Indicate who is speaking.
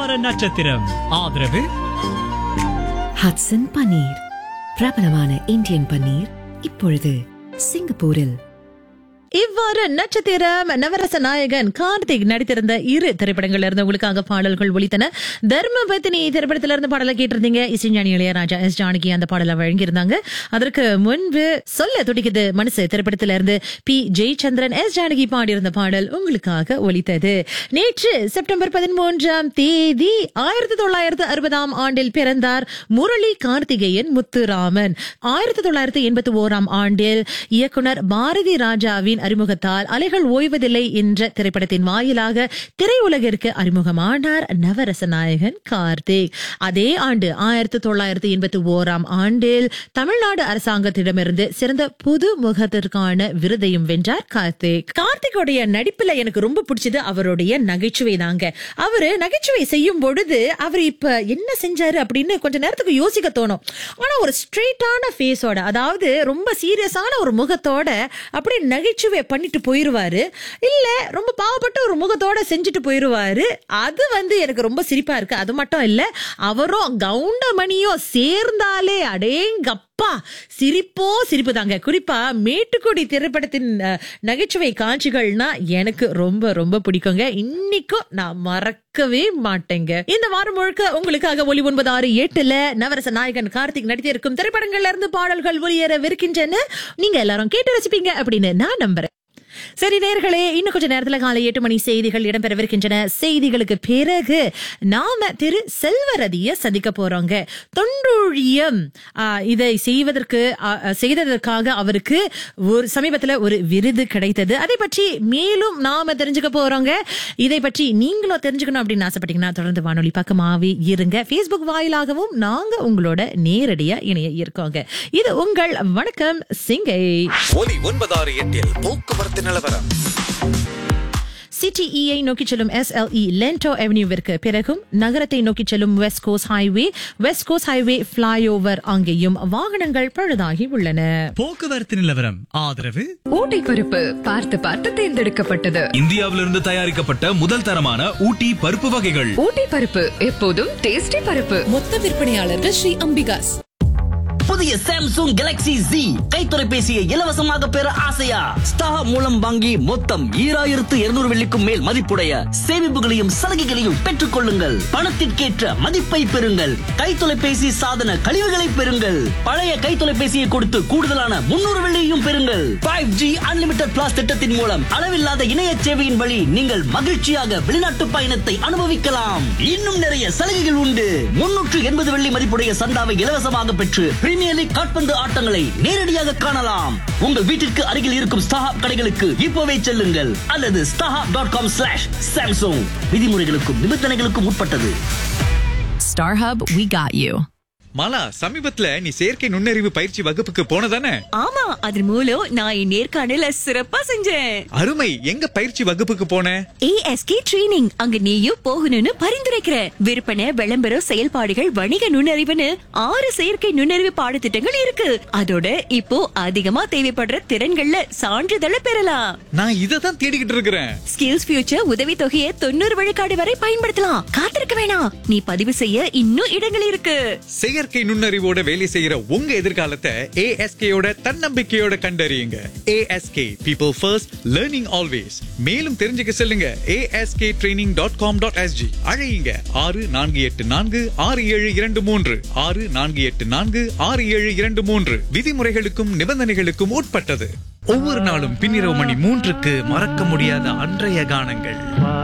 Speaker 1: இவ்வார நட்சத்திரம் ஆதரவு
Speaker 2: ஹட்சன் பன்னீர் பிரபலமான இந்தியன் பன்னீர் இப்பொழுது சிங்கப்பூரில்
Speaker 3: இவ்வாறு நட்சத்திரம் நவரச நாயகன் கார்த்திக் நடித்திருந்த இரு திரைப்படங்கள்ல இருந்து உங்களுக்காக பாடல்கள் ஒலித்தன தர்மபத்தினி திரைப்படத்தில இருந்து பாடலை கேட்டிருந்தீங்க இசைஞானி இளையராஜா எஸ் ஜானகி அந்த பாடலை வழங்கியிருந்தாங்க அதற்கு முன்பு சொல்ல துடிக்குது மனசு திரைப்படத்தில இருந்து பி ஜெயச்சந்திரன் எஸ் ஜானகி பாடியிருந்த பாடல் உங்களுக்காக ஒலித்தது நேற்று செப்டம்பர் பதிமூன்றாம் தேதி ஆயிரத்தி தொள்ளாயிரத்து அறுபதாம் ஆண்டில் பிறந்தார் முரளி கார்த்திகேயன் முத்துராமன் ஆயிரத்தி தொள்ளாயிரத்தி எண்பத்தி ஓராம் ஆண்டில் இயக்குனர் பாரதி ராஜாவின் அறிமுகத்தால் அலைகள் ஓய்வதில்லை என்ற திரைப்படத்தின் வாயிலாக திரையுலகிற்கு அறிமுகமானார் நவரச நாயகன் கார்த்திக் அதே ஆண்டு ஆயிரத்தி தொள்ளாயிரத்தி எண்பத்தி ஓராம் ஆண்டில் தமிழ்நாடு அரசாங்கத்திடமிருந்து சிறந்த புது முகத்திற்கான விருதையும் வென்றார் கார்த்திக் கார்த்திகோடைய நடிப்புல எனக்கு ரொம்ப பிடிச்சது அவருடைய நகைச்சுவை தாங்க அவரு நகைச்சுவை செய்யும் பொழுது அவர் இப்ப என்ன செஞ்சாரு அப்படின்னு கொஞ்ச நேரத்துக்கு யோசிக்க தோணும் ஆனா ஒரு ஸ்ட்ரெயிட்டான ஃபேஸோட அதாவது ரொம்ப சீரியஸான ஒரு முகத்தோட அப்படியே நகைச்சுவை பண்ணிட்டு போயிருவாரு இல்ல ரொம்ப பாவப்பட்ட ஒரு முகத்தோட செஞ்சுட்டு போயிருவாரு அது வந்து எனக்கு ரொம்ப சிரிப்பா இருக்கு அது மட்டும் இல்ல அவரும் கவுண்டமணியோ சேர்ந்தாலே அடேங்கப்பா சிரிப்போ சிரிப்பு தாங்க குறிப்பா மேட்டுக்குடி திரைப்படத்தின் அஹ், நகைச்சுவை காட்சிகள்னா எனக்கு ரொம்ப ரொம்ப பிடிக்குங்க இன்னைக்கும் நான் மறக்கவே மாட்டேங்க இந்த வாரம் முழுக்க உங்களுக்காக ஒலி ஒன்பது ஆறு எட்டுல நவரச நாயகன் கார்த்திக் நடித்திருக்கும் திரைப்படங்கள்ல இருந்து பாடல்கள் ஒளியேறவிருக்கின்றன நீங்க எல்லாரும் கேட்டு ரசிப்பீங்க அப்படின்னு நான் நம்புறேன் சரி நேர்களே இன்னும் கொஞ்ச நேரத்துல காலை எட்டு மணி செய்திகள் இடம்பெறவிருக்கின்றன செய்திகளுக்கு பிறகு நாம திரு செல்வரதிய சந்திக்க போறோங்க தொண்டூழியம் ஆ, இதை செய்வதற்கு ஆ, ஆ, செய்ததற்காக அவருக்கு ஒரு சமீபத்துல ஒரு விருது கிடைத்தது அதை பற்றி மேலும் நாம தெரிஞ்சுக்க போறோங்க இதை பற்றி நீங்களும் தெரிஞ்சுக்கணும் அப்படின்னு ஆசைப்பட்டீங்கன்னா தொடர்ந்து வானொலி பக்கமாவே இருங்க Facebook வாயிலாகவும் நாங்க உங்களோட நேரடியா இணைய இருக்கோங்க இது உங்கள் வணக்கம் சிங்கை
Speaker 4: ஒலி ஒன்பதாறு எட்டில் போக்குவரத்து நிலவரம்
Speaker 3: சிடிஇயை நோக்கி செல்லும் எஸ்எல்இ லென்டோ அவென்யூவிற்கு பிறகும் நகரத்தை நோக்கி செல்லும் west coast highway west coast highway flyover அங்கேயும் வாகனங்கள் பழுதாகி உள்ளன
Speaker 1: போக்குவரத்து நிலவரம் ஆதரவு
Speaker 5: ஊட்டி பருப்பு பார்த்து பார்த்து தேர்ந்தெடுக்கப்பட்டது
Speaker 6: இந்தியாவிலிருந்து தயாரிக்கப்பட்ட முதல் தரமான ஊட்டி பருப்பு வகைகள்
Speaker 5: ஊட்டி பருப்பு எப்போதும் டேஸ்டி பருப்பு
Speaker 7: மொத்த விற்பனையாளர்கள் ஸ்ரீ அம்பிகாஸ்
Speaker 8: புதிய சாம்சங் கேலக்ஸி Z கை தொலைபேசியை இலவசமாக பெற ஆசையா ஸ்டார் மூலம் வாங்கி மொத்தம் ஈராயிரத்து இருநூறு வெள்ளிக்கும் மேல் மதிப்புடைய சேமிப்புகளையும் சலுகைகளையும் பெற்றுக் கொள்ளுங்கள் பணத்திற்கேற்ற மதிப்பை பெறுங்கள் கை தொலைபேசி சாதன கழிவுகளை பெறுங்கள் பழைய கை தொலைபேசியை கொடுத்து கூடுதலான முன்னூறு வெள்ளியையும் பெறுங்கள் ஃபைவ் ஜி அன்லிமிடெட் பிளாஸ் திட்டத்தின் மூலம் அளவில்லாத இணைய சேவையின் வழி நீங்கள் மகிழ்ச்சியாக வெளிநாட்டு பயணத்தை அனுபவிக்கலாம் இன்னும் நிறைய சலுகைகள் உண்டு முன்னூற்று எண்பது வெள்ளி மதிப்புடைய சந்தாவை இலவசமாக பெற்று பிரீமியர் லீக் காட்பந்து ஆட்டங்களை நேரடியாக காணலாம் உங்கள் வீட்டிற்கு அருகில் இருக்கும் ஸ்டாஹாப் கடைகளுக்கு இப்போவே செல்லுங்கள் அல்லது StarHub dot com slash Samsung விதிமுறைகளுக்கும் நிபந்தனைகளுக்கும் உட்பட்டது
Speaker 7: Star Hub, we got you.
Speaker 4: Mala சமீபத்துல நீ செயற்கை நுண்ணறிவு பயிற்சி வகுப்புக்கு போனதானே
Speaker 9: ஆமா அது மூலம் நான் என் நேர்காணல சிறப்பா செஞ்சேன்
Speaker 4: அருமை எங்க பயிற்சி வகுப்புக்கு போன
Speaker 9: ஏஎஸ்கே ட்ரெய்னிங் அங்க நீயும் போகணும்னு பரிந்துரைக்கிறேன் விற்பனை விளம்பரம் செயல்பாடுகள் வணிக நுண்ணறிவுன்னு ஆறு செயற்கை நுண்ணறிவு பாடத்திட்டங்கள் இருக்கு அதோட இப்போ அதிகமா தேவைப்படுற திறன்கள்ல சான்றிதழை பெறலாம்
Speaker 4: நான் இதை தான் தேடிக்கிட்டு இருக்கிறேன்
Speaker 9: ஸ்கில்ஸ் ஃபியூச்சர் உதவி தொகையை தொண்ணூறு விழுக்காடு வரை பயன்படுத்தலாம் காத்திருக்க வேணாம் நீ பதிவு செய்ய இன்னும் இடங்கள் இருக்கு
Speaker 4: செயற்கை நுண்ணறிவோட வேலை செய்யற உங்க எதிர்காலத்தை ஏஎஸ்கேயோட தன்னம்பிக்கையோட கண்டறியுங்க ASK people first learning always மேலும் தெரிஞ்சுக்க செல்லுங்க ASK training dot com dot SG அழையுங்க ஆறு நான்கு எட்டு நான்கு ஆறு ஏழு இரண்டு மூன்று ஆறு நான்கு எட்டு நான்கு ஆறு ஏழு இரண்டு மூன்று விதிமுறைகளுக்கும் நிபந்தனைகளுக்கும் உட்பட்டது ஒவ்வொரு நாளும் பின்னிரவு மணி மூன்றுக்கு மறக்க முடியாத அன்றைய கானங்கள்